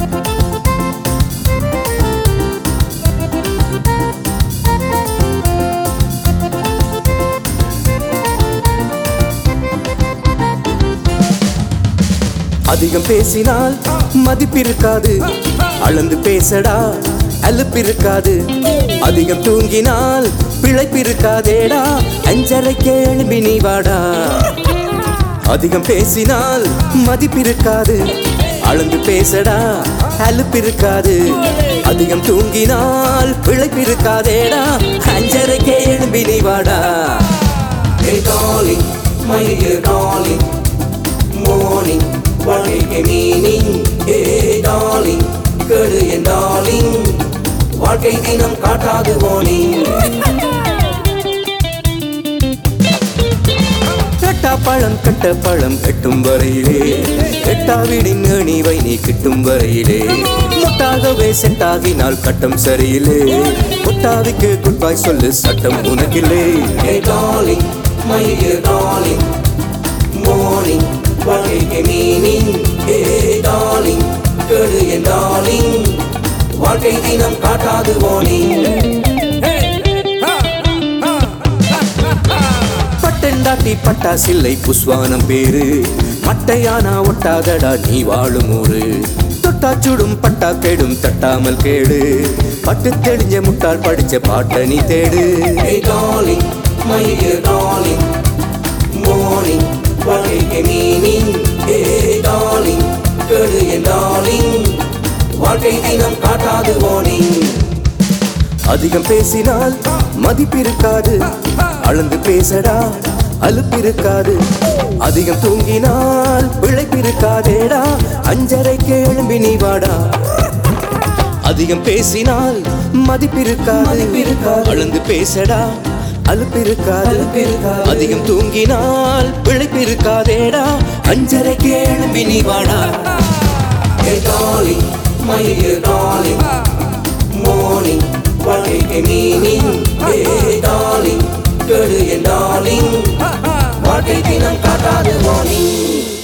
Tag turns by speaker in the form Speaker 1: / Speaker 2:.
Speaker 1: அதிகம் பேசினால் மதிப்பிருக்காது அளந்து பேசடா அலுப்பிருக்காது அதிகம் தூங்கினால் பிழைப்பிருக்காதேடா அஞ்சரைக்கே எழும்பி நீ வாடா அதிகம் பேசினால் மதிப்பிருக்காது அளந்து பேசடா அலுப்பிருக்காது அதிகம் தூங்கினால் பிழைப்பிருக்காதேடா அஞ்சரைக்கே எழும்பி நீ வாடா
Speaker 2: Hey darling, my dear darling, morning, வாழ்க்கைக்கு மீனிங் Hey darling, கேடு என் darling, வாழ்க்கை தினம் காட்டாது warning
Speaker 1: கட்டா பழம் கட்ட பழம் கட்டும் வரையிலே எட்டா வீடின் அணிவை நீ கிட்டும் வரையிலே முட்டாகவே செட்டாகினால் கட்டம் சரியில்லே முட்டாவிக்கு குட்பாய் சொல்லு சட்டம் உனக்கில்லே
Speaker 2: Hey darling, my dear darling, morning, வாழ்க்கைக்கு மீனிங் Hey darling, கேடு என் darling, வாழ்க்கை தினம் காட்டாது warning
Speaker 1: பட்டெண்டாட்டி பட்டாசில்லை புஸ்வானம் பேரு மட்டையானா ஒட்டாதடா நீ வாழும் ஊரு தொட்டா சுடும் பட்டா கெடும் தட்டாமல் கேடு பட்டு தெளிஞ்ச முட்டாள் படிச்ச பாட்ட நீ தேடு
Speaker 2: Hey darling, my dear darling, morning, வாழ்க்கைக்கு மீனிங் Hey darling, கேடு என் darling, வாழ்க்கை தினம் காட்டாது warning
Speaker 1: அதிகம் பேசினால் மதிப்பிருக்காது அளந்து பேசடா அலுப்பிருக்காது அதிகம் தூங்கினால் பிழைப்பிருக்காதேடா அஞ்சரைக்கு எழும்பி நீ வாடா அதிகம் பேசினால் மதிப்பிருக்காது அளந்து பேசடா அலுப்பிருக்காது
Speaker 2: அலுப்பிருக்காது.
Speaker 1: அதிகம் தூங்கினால் பிழைப்பிருக்காதேடா அஞ்சரைக்கு எழும்பி நீ வாடா
Speaker 2: Hey darling, my dear darling, morning, வாழ்க்கைக்கு மீனிங் Hey darling, கேடு என் darling, வாழ்க்கை தினம் காட்டாது warning